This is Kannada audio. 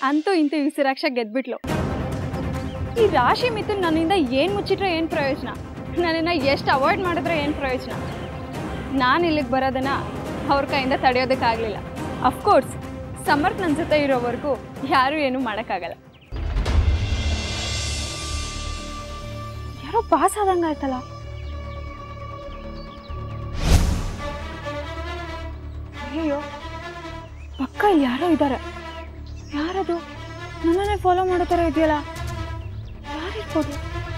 ಅಂತೂ ಇಂತೂ ಈ ಸುರಕ್ಷಾ ಗೆದ್ಬಿಟ್ಲು ಈ ರಾಶಿ ಮಿಥುನ್ ನನ್ನಿಂದ ಏನು ಮುಚ್ಚಿಟ್ರೆ ಏನು ಪ್ರಯೋಜನ ನನ್ನನ್ನು ಎಷ್ಟು ಅವಾಯ್ಡ್ ಮಾಡಿದ್ರೆ ಏನು ಪ್ರಯೋಜನ ನಾನು ಇಲ್ಲಿಗೆ ಬರೋದನ್ನ ಅವ್ರ ಕೈಯಿಂದ ತಡೆಯೋದಕ್ಕಾಗಲಿಲ್ಲ ಅಫ್ಕೋರ್ಸ್ ಸಮರ್ಥ್ ನನ್ನ ಜೊತೆ ಇರೋವರೆಗೂ ಯಾರೂ ಏನೂ ಮಾಡೋಕ್ಕಾಗಲ್ಲ ಯಾರೋ ಪಾಸ್ ಆದಂಗೆ ಆಯ್ತಲ್ಲ ಅಯ್ಯೋ ಪಕ್ಕ ಇಲ್ಲಿ ಯಾರೋ ಇದ್ದಾರೆ ಯಾರದು ನನ್ನನ್ನೇ ಫಾಲೋ ಮಾಡೋ ಥರ ಇದೆಯಲ್ಲ ಯಾರಿರ್ಬೋದು